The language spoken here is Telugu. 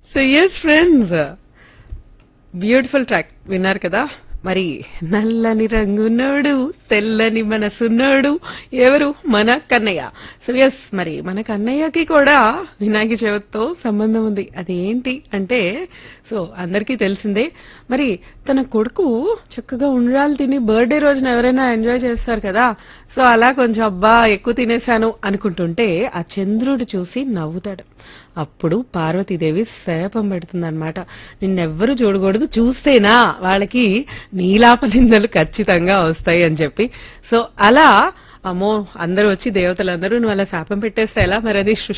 so yes friends beautiful track విన్నారు కదా మరి నల్లని రంగున్నాడు తెల్లని మనసున్నాడు ఎవరు మన కన్నయ్య సో ఎస్ మరి మన కన్నయ్యకి కూడా వినాయక చవితితో సంబంధం ఉంది అదేంటి అంటే సో అందరికీ తెలిసిందే మరి తన కొడుకు చక్కగా ఉండ్రాలు తిని బర్త్డే రోజున ఎవరైనా ఎంజాయ్ చేస్తారు కదా సో అలా కొంచెం అబ్బా ఎక్కువ తినేశాను అనుకుంటుంటే ఆ చంద్రుడు చూసి నవ్వుతాడు అప్పుడు పార్వతీదేవి శాపం పెడుతుందన్నమాట నిన్నెవ్వరూ చూడకూడదు చూస్తేనా వాళ్ళకి నీలాప నిందలు ఖచ్చితంగా వస్తాయి అని చెప్పి సో అలా అమ్మో అందరూ వచ్చి దేవతలందరూ నువ్వు అలా శాపం పెట్టేస్తే ఎలా మరి అది